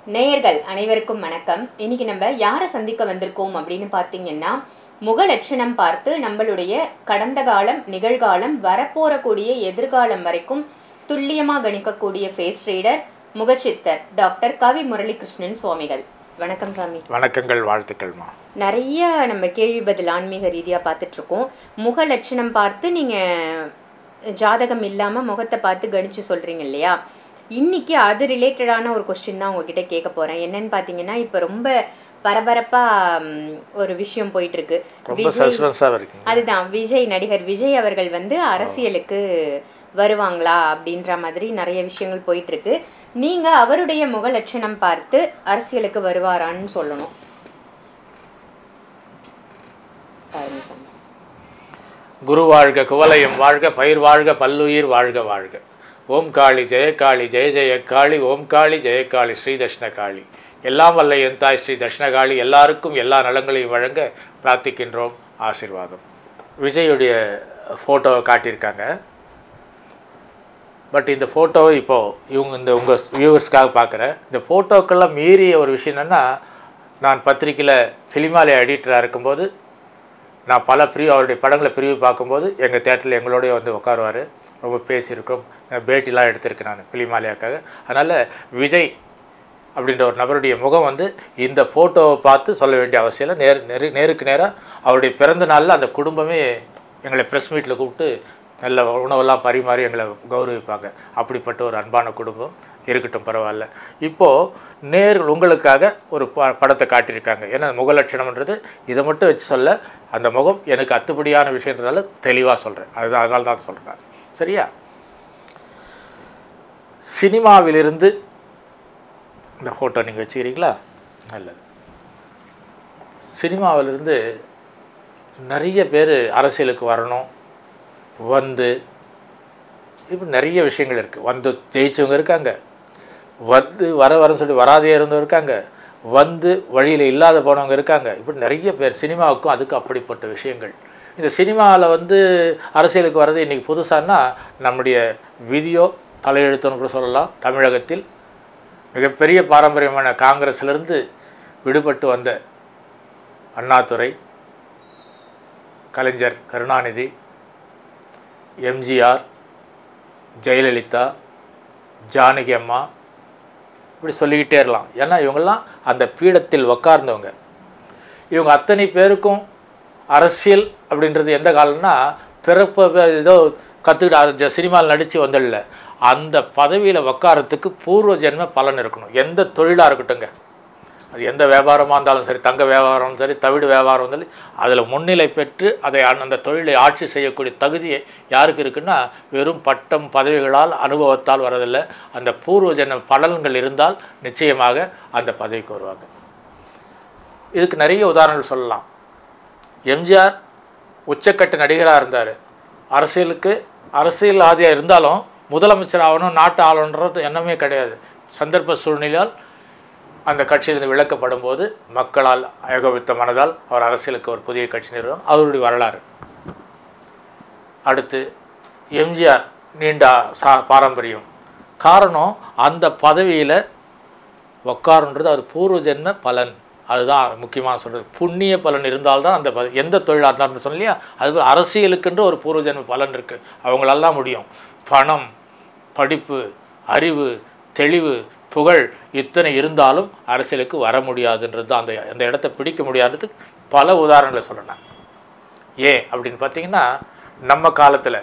நேயர்கள் அனைவருக்கும் வணக்கம் இன்னைக்கு நம்ம யாரை சந்திக்க வந்திருக்கோம் அப்படின்னு பார்த்தீங்கன்னா முக லட்சணம் பார்த்து நம்மளுடைய கடந்த காலம் நிகழ்காலம் வரப்போறக்கூடிய எதிர்காலம் வரைக்கும் துல்லியமாக கணிக்கக்கூடிய ஃபேஸ் ரீடர் முகச்சித்தர் டாக்டர் கவி முரளிகிருஷ்ணன் சுவாமிகள் வணக்கம் சாமி வணக்கங்கள் வாழ்த்துக்கள்மா நிறைய நம்ம கேள்வி பதில் ஆன்மீக ரீதியாக பார்த்துட்டு இருக்கோம் முக லட்சணம் பார்த்து நீங்கள் ஜாதகம் இல்லாமல் முகத்தை பார்த்து கணிச்சு சொல்கிறீங்க இல்லையா இன்னைக்கு அது ரிலேட்டடான ஒரு கொஸ்டின் தான் உங்ககிட்ட கேட்க போகிறேன் என்னன்னு பார்த்தீங்கன்னா இப்போ ரொம்ப பரபரப்பாக ஒரு விஷயம் போயிட்டு இருக்கு ரொம்ப சஸ்பென்ஸாக இருக்குங்க அதுதான் விஜய் நடிகர் விஜய் அவர்கள் வந்து அரசியலுக்கு வருவாங்களா அப்படின்ற மாதிரி நிறைய விஷயங்கள் போயிட்டு இருக்கு நீங்க அவருடைய முக லட்சணம் பார்த்து அரசியலுக்கு வருவாரான்னு சொல்லணும் பாருங்க சாமி. குரு வாழ்க குவலயம் வாழ்க பயிர் வாழ்க பல்லுயிர் வாழ்க வாழ்க ஓம் காளி ஜெயகாளி ஜெய ஜெய காளி ஓம் காளி ஜெயகாளி ஸ்ரீ தட்சிண காளி எல்லாம் வல்ல என் தாய் ஸ்ரீ தட்சிணகாளி எல்லாருக்கும் எல்லா நலங்களையும் வழங்க பிரார்த்திக்கின்றோம் ஆசீர்வாதம் விஜயுடைய ஃபோட்டோவை காட்டியிருக்காங்க பட் இந்த ஃபோட்டோவை இப்போது இவங்க இந்த உங்கள் வியூவர்ஸ்க்காக பார்க்குறேன் இந்த ஃபோட்டோக்கெல்லாம் மீறிய ஒரு விஷயம் என்னென்னா நான் பத்திரிக்கையில் ஃபிலிமாலய எடிட்டராக இருக்கும்போது நான் பல பிரிவு அவருடைய படங்களை பிரிவு பார்க்கும்போது எங்கள் தேட்டரில் எங்களோடய வந்து உட்காருவார் ரொம்ப பேசியிருக்கோம் நான் பேட்டிலாம் எடுத்திருக்கேன் நான் ஃபிலிமாலயாக்காக அதனால் விஜய் அப்படின்ற ஒரு நபருடைய முகம் வந்து இந்த ஃபோட்டோவை பார்த்து சொல்ல வேண்டிய அவசியம் இல்லை நேர் நெரு நேருக்கு நேராக அவருடைய பிறந்த நாளில் அந்த குடும்பமே எங்களை ப்ரெஸ் மீட்டில் கூப்பிட்டு நல்ல உணவெல்லாம் பரிமாறி எங்களை கௌரவிப்பாங்க அப்படிப்பட்ட ஒரு அன்பான குடும்பம் இருக்கட்டும் பரவாயில்ல இப்போது நேர் உங்களுக்காக ஒரு ப படத்தை காட்டியிருக்காங்க ஏன்னா முகலட்சணம்ன்றது இதை மட்டும் வச்சு சொல்ல அந்த முகம் எனக்கு அத்துப்படியான விஷயன்றதால தெளிவாக சொல்கிறேன் அதுதான் அதனால தான் சொல்கிறேன் சரியா சினிமாவிலிருந்து இந்த ஃபோட்டோ நீங்கள் வச்சுக்கிறீங்களா நல்லது சினிமாவிலிருந்து நிறைய பேர் அரசியலுக்கு வரணும் வந்து இப்போ நிறைய விஷயங்கள் இருக்குது வந்து ஜெயிச்சவங்க இருக்காங்க வந்து வர வரன்னு சொல்லி வராதே இருந்தவங்க இருக்காங்க வந்து வழியில் இல்லாத போனவங்க இருக்காங்க இப்படி நிறைய பேர் சினிமாவுக்கும் அதுக்கு அப்படிப்பட்ட விஷயங்கள் இந்த சினிமாவில் வந்து அரசியலுக்கு வர்றது இன்றைக்கி புதுசான்னா நம்முடைய விதியோ தலையெழுத்துன்னு கூட சொல்லலாம் தமிழகத்தில் மிகப்பெரிய பாரம்பரியமான காங்கிரஸ்லேருந்து விடுபட்டு வந்த அண்ணாதுரை கலைஞர் கருணாநிதி எம்ஜிஆர் ஜெயலலிதா ஜானகி அம்மா இப்படி சொல்லிக்கிட்டே இருக்கலாம் ஏன்னா இவங்கெல்லாம் அந்த பீடத்தில் உக்கார்ந்தவங்க இவங்க அத்தனை பேருக்கும் அரசியல் அப்படின்றது எந்த காலம்னா பிறப்பு ஏதோ கற்றுக்கிட்டு சினிமாவில் நடித்து வந்ததில்ல அந்த பதவியில் உக்காரத்துக்கு பூர்வ ஜென்ம பலன் இருக்கணும் எந்த தொழிலாக இருக்கட்டுங்க அது எந்த வியாபாரமாக இருந்தாலும் சரி தங்க வியாபாரம் சரி தவிடு வியாபாரம் இருந்தாலும் அதில் முன்னிலை பெற்று அதை அந்த தொழிலை ஆட்சி செய்யக்கூடிய தகுதியை யாருக்கு இருக்குன்னா வெறும் பட்டம் பதவிகளால் அனுபவத்தால் வரதில்லை அந்த பூர்வ ஜென்ம பலன்கள் இருந்தால் நிச்சயமாக அந்த பதவிக்கு வருவாங்க இதுக்கு நிறைய உதாரணங்கள் சொல்லலாம் எம்ஜிஆர் உச்சக்கட்ட நடிகராக இருந்தார் அரசியலுக்கு அரசியல் ஆதியாக இருந்தாலும் முதலமைச்சர் ஆகணும் நாட்டு ஆளணுன்றது எண்ணமே கிடையாது சந்தர்ப்ப சூழ்நிலையால் அந்த கட்சியிலிருந்து விளக்கப்படும் போது மக்களால் ஏகோபித்த மனதால் அவர் அரசியலுக்கு ஒரு புதிய கட்சி நிறுவனம் அவருடைய வரலாறு அடுத்து எம்ஜிஆர் நீண்ட சா பாரம்பரியம் காரணம் அந்த பதவியில் உக்காருன்றது அது பூர்வ ஜென்ம பலன் அதுதான் முக்கியமாக சொல்கிறது புண்ணிய பலன் இருந்தால்தான் அந்த ப- எந்த தொழிலாக இருந்தாலும் சொன்னோம் இல்லையா அது அரசியலுக்குன்ற ஒரு பூர்வ ஜென்ம பலன் இருக்குது அவங்களெல்லாம் முடியும் பணம் படிப்பு அறிவு தெளிவு புகழ் இத்தனை இருந்தாலும் அரசியலுக்கு வர முடியாதுன்றது தான் அந்த அந்த இடத்த பிடிக்க முடியாததுக்கு பல உதாரணங்களை சொல்லணும் ஏன் அப்படின்னு பார்த்தீங்கன்னா நம்ம காலத்தில்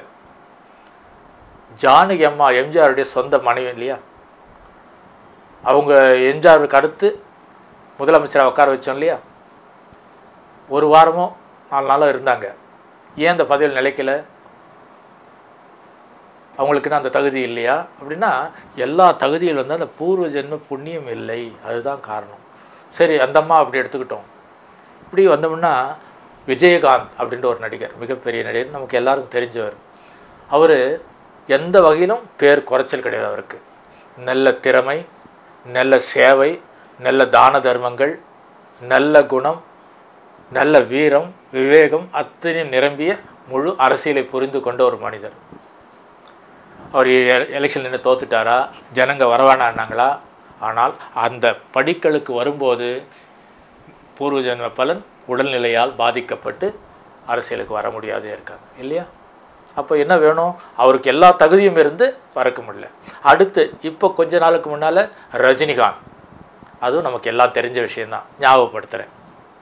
ஜானகி அம்மா எம்ஜிஆருடைய சொந்த மனைவி இல்லையா அவங்க எம்ஜிஆருக்கு அடுத்து முதலமைச்சராக உட்கார வச்சோம் இல்லையா ஒரு வாரமோ நாலு நாளோ இருந்தாங்க ஏன் அந்த பதவியில் நிலைக்கல அவங்களுக்குன்னு அந்த தகுதி இல்லையா அப்படின்னா எல்லா தகுதியில் வந்து அந்த பூர்வ ஜென்ம புண்ணியம் இல்லை அதுதான் காரணம் சரி அந்த அம்மா அப்படி எடுத்துக்கிட்டோம் இப்படி வந்தோம்னா விஜயகாந்த் அப்படின்ற ஒரு நடிகர் மிகப்பெரிய நடிகர் நமக்கு எல்லாருக்கும் தெரிஞ்சவர் அவர் எந்த வகையிலும் பேர் குறைச்சல் கிடையாது அவருக்கு நல்ல திறமை நல்ல சேவை நல்ல தான தர்மங்கள் நல்ல குணம் நல்ல வீரம் விவேகம் அத்தனையும் நிரம்பிய முழு அரசியலை புரிந்து கொண்ட ஒரு மனிதர் அவர் எலெக்ஷன் நின்று தோத்துட்டாரா ஜனங்க வரவேணான்னாங்களா ஆனால் அந்த படிக்கலுக்கு வரும்போது பூர்வ ஜென்ம பலன் உடல்நிலையால் பாதிக்கப்பட்டு அரசியலுக்கு வர முடியாதே இருக்காங்க இல்லையா அப்போ என்ன வேணும் அவருக்கு எல்லா தகுதியும் இருந்து பறக்க முடியல அடுத்து இப்போ கொஞ்ச நாளுக்கு முன்னால் ரஜினிகாந்த் அதுவும் நமக்கு எல்லாம் தெரிஞ்ச விஷயம்தான் ஞாபகப்படுத்துகிறேன்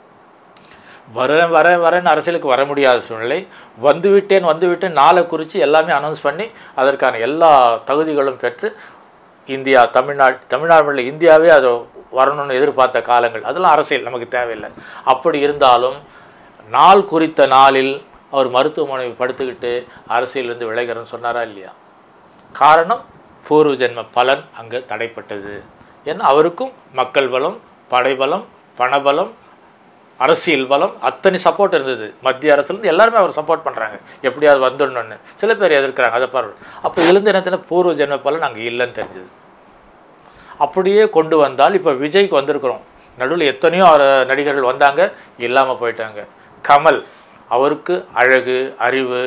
வரேன் வரேன் வரேன்னு அரசியலுக்கு வர முடியாத சூழ்நிலை வந்துவிட்டேன் வந்துவிட்டேன் நாளை குறித்து எல்லாமே அனௌன்ஸ் பண்ணி அதற்கான எல்லா தகுதிகளும் பெற்று இந்தியா தமிழ்நாடு தமிழ்நாடு இந்தியாவே அது வரணும்னு எதிர்பார்த்த காலங்கள் அதெல்லாம் அரசியல் நமக்கு தேவையில்லை அப்படி இருந்தாலும் நாள் குறித்த நாளில் அவர் மருத்துவமனை படுத்துக்கிட்டு அரசியலிருந்து விளைகிறேன்னு சொன்னாரா இல்லையா காரணம் பூர்வ ஜென்ம பலன் அங்கே தடைப்பட்டது ஏன்னா அவருக்கும் மக்கள் பலம் படைபலம் பணபலம் அரசியல் பலம் அத்தனை சப்போர்ட் இருந்தது மத்திய அரசுலேருந்து எல்லாருமே அவர் சப்போர்ட் பண்ணுறாங்க எப்படியாவது வந்துடணும்னு சில பேர் எதிர்க்கிறாங்க அதை பாரு அப்போ எழுந்த நேரத்தில் பூர்வ ஜென்ம பலன் அங்கே இல்லைன்னு தெரிஞ்சது அப்படியே கொண்டு வந்தால் இப்போ விஜய்க்கு வந்திருக்கிறோம் நடுவில் எத்தனையோ அவர் நடிகர்கள் வந்தாங்க இல்லாமல் போயிட்டாங்க கமல் அவருக்கு அழகு அறிவு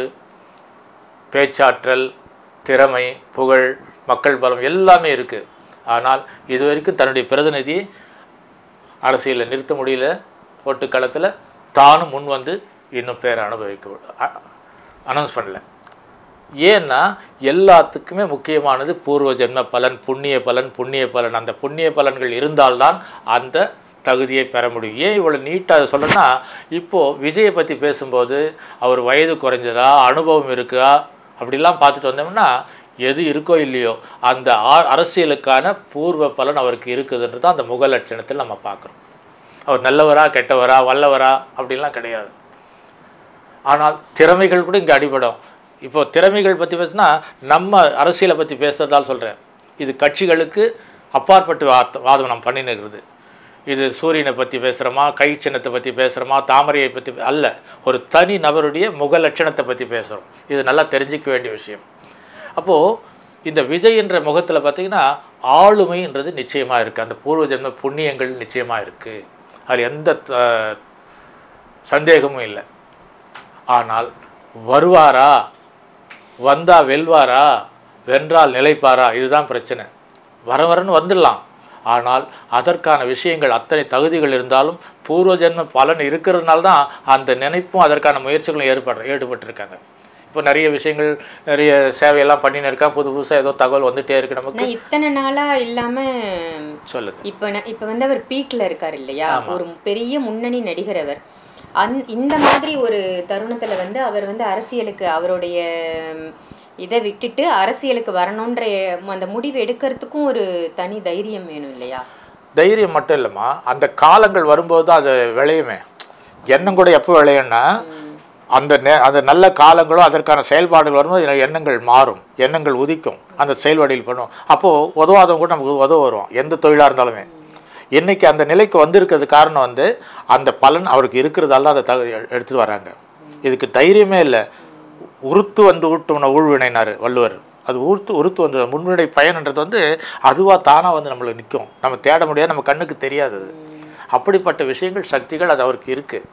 பேச்சாற்றல் திறமை புகழ் மக்கள் பலம் எல்லாமே இருக்குது ஆனால் இது வரைக்கும் தன்னுடைய பிரதிநிதியை அரசியலில் நிறுத்த முடியல ஓட்டுக்களத்தில் தானும் முன் வந்து இன்னும் பேரை அனுபவிக்க அனௌன்ஸ் பண்ணல ஏன்னா எல்லாத்துக்குமே முக்கியமானது பூர்வ ஜென்ம பலன் புண்ணிய பலன் புண்ணிய பலன் அந்த புண்ணிய பலன்கள் இருந்தால்தான் அந்த தகுதியை பெற முடியும் ஏன் இவ்வளோ நீட்டாக சொல்லணும்னா இப்போது விஜயை பற்றி பேசும்போது அவர் வயது குறைஞ்சதா அனுபவம் இருக்கா அப்படிலாம் பார்த்துட்டு வந்தோம்னா எது இருக்கோ இல்லையோ அந்த ஆ- அரசியலுக்கான பூர்வ பலன் அவருக்கு இருக்குதுன்றது அந்த முக லட்சணத்தில் நம்ம பார்க்குறோம் அவர் நல்லவரா கெட்டவரா வல்லவரா அப்படிலாம் கிடையாது ஆனால் திறமைகள் கூட இங்கே அடிபடும் இப்போ திறமைகள் பற்றி பேசினா நம்ம அரசியலை பற்றி பேசுறதால் சொல்கிறேன் இது கட்சிகளுக்கு அப்பாற்பட்டு வாத் வாதம் நம்ம பண்ணின்னு இருக்குது இது சூரியனை பற்றி பேசுகிறோமா கை சின்னத்தை பற்றி பேசுகிறோமா தாமரையை பற்றி அல்ல ஒரு தனி நபருடைய முக லட்சணத்தை பற்றி பேசுகிறோம் இது நல்லா தெரிஞ்சிக்க வேண்டிய விஷயம் அப்போது இந்த விஜய் என்ற முகத்தில் பார்த்தீங்கன்னா ஆளுமைன்றது நிச்சயமாக இருக்குது அந்த பூர்வ ஜென்ம புண்ணியங்கள் நிச்சயமாக இருக்குது அதில் எந்த த- சந்தேகமும் இல்லை ஆனால் வருவாரா வந்தா வெல்வாரா வென்றால் நிலைப்பாரா இதுதான் பிரச்சனை வர வரன்னு வந்துடலாம் ஆனால் அதற்கான விஷயங்கள் அத்தனை தகுதிகள் இருந்தாலும் பூர்வ ஜென்ம பலன் இருக்கிறதுனால தான் அந்த நினைப்பும் அதற்கான முயற்சிகளும் ஏற்படுற ஈடுபட்டிருக்காங்க இப்போ நிறைய விஷயங்கள் நிறைய சேவையெல்லாம் பண்ணின்னு இருக்கான் புது புதுசாக ஏதோ தகவல் வந்துட்டே இருக்கு நமக்கு நான் இத்தனை நாளா இல்லாம சொல்லுங்க இப்ப ந- இப்ப வந்து அவர் பீக்ல இருக்காரு இல்லையா ஒரு பெரிய முன்னணி நடிகர் அவர் அந் இந்த மாதிரி ஒரு தருணத்துல வந்து அவர் வந்து அரசியலுக்கு அவருடைய ம், இதை விட்டுட்டு அரசியலுக்கு வரணுன்ற அந்த முடிவு எடுக்கிறதுக்கும் ஒரு தனி தைரியம் வேணும் இல்லையா தைரியம் மட்டும் இல்லைம்மா அந்த காலங்கள் வரும்போது தான் அது விளையுமே எண்ணம் கூட எப்போ விளையும்னா அந்த நே அந்த நல்ல காலங்களும் அதற்கான செயல்பாடுகள் வரும்போது எண்ண- எண்ணங்கள் மாறும் எண்ணங்கள் உதிக்கும் அந்த செயல்பாடுகள் பண்ணும் அப்போது உதவாதவங்க கூட நமக்கு உதவ வருவோம் எந்த தொழிலாக இருந்தாலுமே இன்னைக்கு அந்த நிலைக்கு வந்திருக்கிறது காரணம் வந்து அந்த பலன் அவருக்கு இருக்கிறதால தான் அதை தகுதி எடுத்துட்டு வராங்க இதுக்கு தைரியமே இல்லை உறுத்து வந்து ஊட்டுன ஊழ்வினைனார் வள்ளுவர் அது உறுத்து உறுத்து வந்து முன்வினை பயன்ன்றது வந்து அதுவாக தானாக வந்து நம்மளுக்கு நிற்கும் நம்ம தேட முடியாது நம்ம கண்ணுக்கு தெரியாது அது அப்படிப்பட்ட விஷயங்கள் சக்திகள் அது அவருக்கு இருக்குது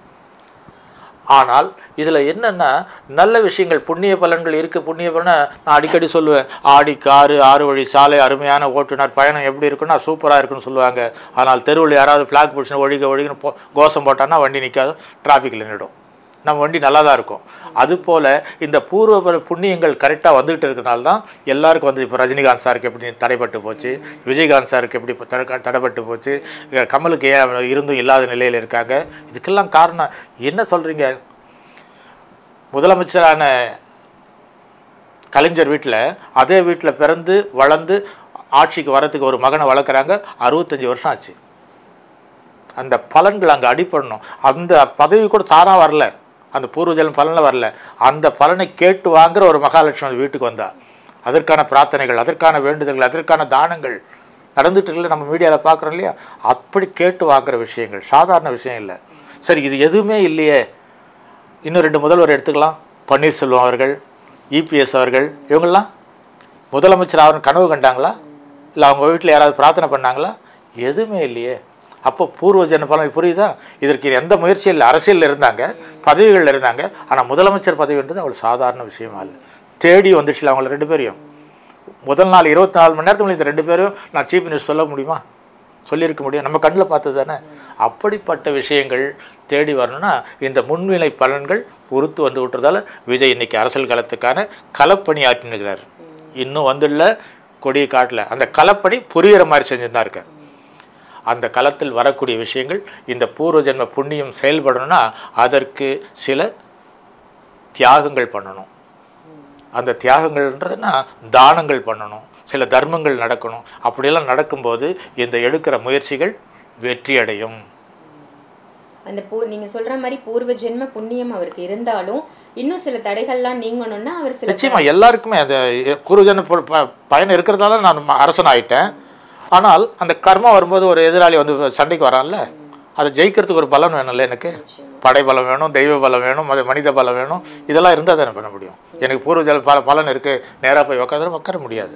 ஆனால் இதில் என்னென்னா நல்ல விஷயங்கள் புண்ணிய பலன்கள் இருக்குது புண்ணிய பலனை நான் அடிக்கடி சொல்லுவேன் ஆடி காரு ஆறு வழி சாலை அருமையான ஓட்டுநர் பயணம் எப்படி இருக்குன்னா சூப்பராக இருக்குன்னு சொல்லுவாங்க ஆனால் தெருவில் யாராவது ஃப்ளாக் பிடிச்சின்னு ஒழிக ஒழிகன்னு போ கோஷம் போட்டான்னா வண்டி நிற்காது டிராஃபிக்கில் நின்றுடும் நம்ம வண்டி நல்லா தான் இருக்கும் அதுபோல் இந்த பூர்வ பல புண்ணியங்கள் கரெக்டாக வந்துகிட்டு இருக்கனால தான் எல்லாருக்கும் வந்து இப்போ ரஜினிகாந்த் சாருக்கு எப்படி தடைப்பட்டு போச்சு விஜயகாந்த் சாருக்கு எப்படி இப்போ தடை தடைப்பட்டு போச்சு இங்க கமலுக்கு ஏன் இருந்தும் இல்லாத நிலையில் இருக்காங்க இதுக்கெல்லாம் காரணம் என்ன சொல்கிறீங்க முதலமைச்சரான கலைஞர் வீட்டில் அதே வீட்டில் பிறந்து வளர்ந்து ஆட்சிக்கு வரத்துக்கு ஒரு மகனை வளர்க்குறாங்க அறுபத்தஞ்சி வருஷம் ஆச்சு அந்த பலன்கள் அங்கே அடிப்படணும் அந்த பதவி கூட தானாக வரல அந்த பூர்வஜலம் பலனில் வரல அந்த பலனை கேட்டு வாங்குற ஒரு மகாலட்சுமி அந்த வீட்டுக்கு வந்தா அதற்கான பிரார்த்தனைகள் அதற்கான வேண்டுதல்கள் அதற்கான தானங்கள் நடந்துட்டு இருக்குல்ல நம்ம மீடியாவில் பார்க்குறோம் இல்லையா அப்படி கேட்டு வாங்குற விஷயங்கள் சாதாரண விஷயம் இல்லை சரி இது எதுவுமே இல்லையே இன்னும் ரெண்டு முதல்வர் எடுத்துக்கலாம் பன்னீர்செல்வம் அவர்கள் இபிஎஸ் அவர்கள் இவங்கெல்லாம் முதலமைச்சர் ஆகணும் கனவு கண்டாங்களா இல்லை அவங்க வீட்டில் யாராவது பிரார்த்தனை பண்ணாங்களா எதுவுமே இல்லையே அப்போ பூர்வ ஜன பலன் புரியுதா இதற்கு எந்த முயற்சியும் இல்லை அரசியலில் இருந்தாங்க பதவிகளில் இருந்தாங்க ஆனால் முதலமைச்சர் பதவின்றது அவ்வளோ சாதாரண விஷயமா இல்லை தேடி வந்துச்சுல அவங்கள ரெண்டு பேரையும் முதல் நாள் இருபத்தி நாலு மணி நேரத்துக்கு இந்த ரெண்டு பேரும் நான் சீஃப் மினிஸ்டர் சொல்ல முடியுமா சொல்லியிருக்க முடியும் நம்ம கண்ணில் பார்த்தது தானே அப்படிப்பட்ட விஷயங்கள் தேடி வரணும்னா இந்த முன்வினை பலன்கள் பொறுத்து வந்து விட்டுறதால விஜய் இன்னைக்கு அரசியல் களத்துக்கான களப்பணி ஆற்றினுக்கிறார் இன்னும் வந்துள்ள கொடியை காட்டல அந்த களப்பணி புரிகிற மாதிரி செஞ்சுட்டு தான் இருக்கார் அந்த களத்தில் வரக்கூடிய விஷயங்கள் இந்த பூர்வ ஜென்ம புண்ணியம் செயல்படணும்னா அதற்கு சில தியாகங்கள் பண்ணணும் அந்த தியாகங்கள்ன்றதுன்னா தானங்கள் பண்ணணும் சில தர்மங்கள் நடக்கணும் அப்படியெல்லாம் நடக்கும்போது இந்த எடுக்கிற முயற்சிகள் வெற்றி அடையும் அந்த பூ நீங்க சொல்ற மாதிரி பூர்வ ஜென்ம புண்ணியம் அவருக்கு இருந்தாலும் இன்னும் சில தடைகள்லாம் நீங்கணும்னா அவர் சில நிச்சயமா எல்லாருக்குமே அந்த பூர்வஜன ப- ப- பயன் இருக்கிறதால நான் ம- அரசன் ஆயிட்டேன் ஆனால் அந்த கர்மா வரும்போது ஒரு எதிராளி வந்து சண்டைக்கு வரான்ல அதை ஜெயிக்கிறதுக்கு ஒரு பலன் வேணும்ல எனக்கு படை பலம் வேணும் தெய்வ பலம் வேணும் மத- மனித பலம் வேணும் இதெல்லாம் இருந்தால் தானே பண்ண முடியும் எனக்கு பூர்வஜன பல பலன் இருக்குது நேராக போய் உட்காந்து உட்கார முடியாது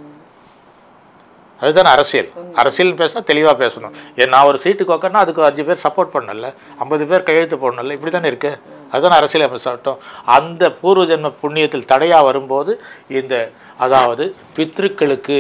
அதுதானே அரசியல் அரசியல் பேசினா தெளிவாக பேசணும் ஏன் நான் ஒரு சீட்டுக்கு உட்காரனா அதுக்கு அஞ்சு பேர் சப்போர்ட் பண்ணல ஐம்பது பேர் கையெழுத்து போடணும்ல இப்படி தானே இருக்கு அதுதானே அரசியல் அமைப்பு சட்டம் அந்த பூர்வ ஜென்ம புண்ணியத்தில் தடையாக வரும்போது இந்த அதாவது பித்ருக்களுக்கு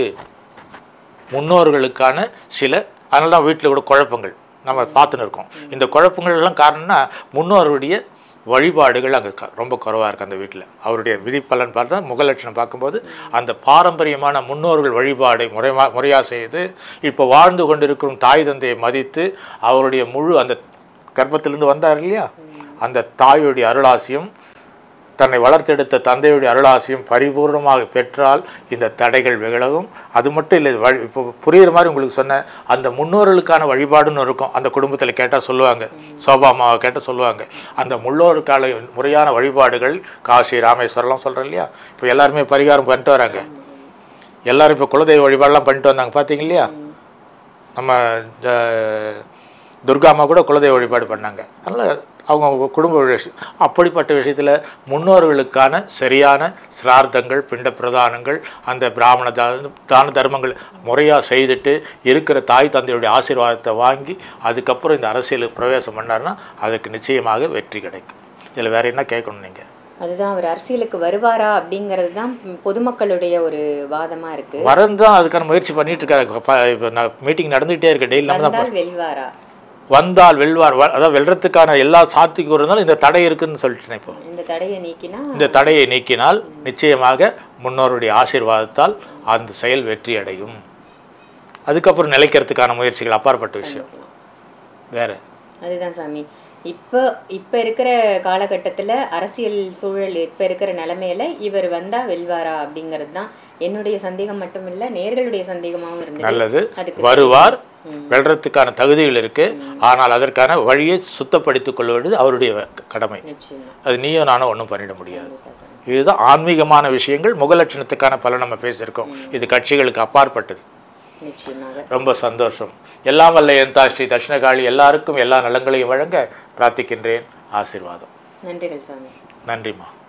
முன்னோர்களுக்கான சில அதனால தான் வீட்டில் கூட குழப்பங்கள் நம்ம பார்த்துன்னு இருக்கோம் இந்த குழப்பங்கள் எல்லாம் காரணம்னா முன்னோருடைய வழிபாடுகள் அங்கே ரொம்ப குறைவாக இருக்குது அந்த வீட்டில் அவருடைய விதிப்பலன் பார்த்தா முகலட்சணம் பார்க்கும்போது அந்த பாரம்பரியமான முன்னோர்கள் வழிபாடை முறைமா முறையாக செய்து இப்போ வாழ்ந்து கொண்டிருக்கும் தாய் தந்தையை மதித்து அவருடைய முழு அந்த கர்ப்பத்திலிருந்து வந்தார் இல்லையா அந்த தாயுடைய அருளாசியும் தன்னை வளர்த்தெடுத்த தந்தையுடைய அருளாசியும் பரிபூர்ணமாக பெற்றால் இந்த தடைகள் விலகும் அது மட்டும் இல்லை வழி இப்போ புரியுற மாதிரி உங்களுக்கு சொன்னேன் அந்த முன்னோர்களுக்கான வழிபாடுன்னு இருக்கும் அந்த குடும்பத்தில் கேட்டால் சொல்லுவாங்க சோபா அம்மாவை கேட்டால் சொல்லுவாங்க அந்த முன்னோருக்கான முறையான வழிபாடுகள் காசி ராமேஸ்வரம்லாம் சொல்கிறேன் இல்லையா இப்போ எல்லாருமே பரிகாரம் பண்ணிட்டு வராங்க எல்லாரும் இப்போ குலதெய்வ வழிபாடெல்லாம் பண்ணிட்டு வந்தாங்க பார்த்தீங்க இல்லையா நம்ம அஹ், துர்கா அம்மா கூட குலதெய்வ வழிபாடு பண்ணாங்க அதனால் அவங்க அவங்க குடும்ப விஷயம் அப்படிப்பட்ட விஷயத்தில் முன்னோர்களுக்கான சரியான சிரார்த்தங்கள் பிண்ட பிரதானங்கள் அந்த பிராமண தான தான தர்மங்கள் முறையாக செய்துட்டு இருக்கிற தாய் தந்தையுடைய ஆசீர்வாதத்தை வாங்கி அதுக்கப்புறம் இந்த அரசியலுக்கு பிரவேசம் பண்ணாருன்னா அதுக்கு நிச்சயமாக வெற்றி கிடைக்கும் இதில் வேற என்ன கேட்கணும் நீங்கள் அதுதான் அவர் அரசியலுக்கு வருவாரா அப்படிங்கிறது தான் பொதுமக்களுடைய ஒரு வாதமா இருக்கு வரன்னு தான் அதுக்கான முயற்சி பண்ணிட்டு இருக்காரு ப- இப்போ நான் மீட்டிங் நடந்துகிட்டே இருக்கு டெய்லி நம்ம தான் வந்தால் வெல்வாரா வந்தால் வெல்வார் வ- அதாவது வெல்றதுக்கான எல்லா சாத்தியம் இருந்தாலும் இந்த தடை இருக்குன்னு சொல்லிட்டேன் இப்போ இந்த தடையை நீக்கினா இந்த தடையை நீக்கினால் நிச்சயமாக முன்னோருடைய ஆசீர்வாதத்தால் அந்த செயல் வெற்றி அடையும் அதுக்கப்புறம் நிலைக்கிறதுக்கான முயற்சிகள் அப்பாற்பட்ட விஷயம் வேற அதுதான் சாமி இப்போ இப்போ இருக்கிற காலகட்டத்துல அரசியல் சூழல் இப்போ இருக்கிற நிலைமையில இவர் வந்தா வெல்வாரா அப்படிங்கிறது தான் என்னுடைய சந்தேகம் மட்டும் இல்ல நேர்களுடைய சந்தேகமாவும் இருந்தது நல்லது அதுக்கு வருவார் ம். வெல்றதுக்கான தகுதிகள் இருக்கு ஆனால் அதற்கான வழியை சுத்தப்படுத்திக் கொள்வது அவருடைய க- கடமை நிச்சயமா அது நீயும் நானும் ஒன்றும் பண்ணிட முடியாது கண்டிப்பா சாமி. இதுதான் ஆன்மீகமான விஷயங்கள் முகலட்சணத்துக்கான பலன் நம்ம பேசியிருக்கோம் இது கட்சிகளுக்கு அப்பாற்பட்டது நிச்சயமாக ரொம்ப சந்தோஷம் எல்லாம் வல்ல எந்தா ஸ்ரீ தட்சிணகாளி எல்லாருக்கும் எல்லா நலங்களையும் வழங்க பிரார்த்திக்கின்றேன் ஆசீர்வாதம் நன்றிகள் சாமி நன்றிம்மா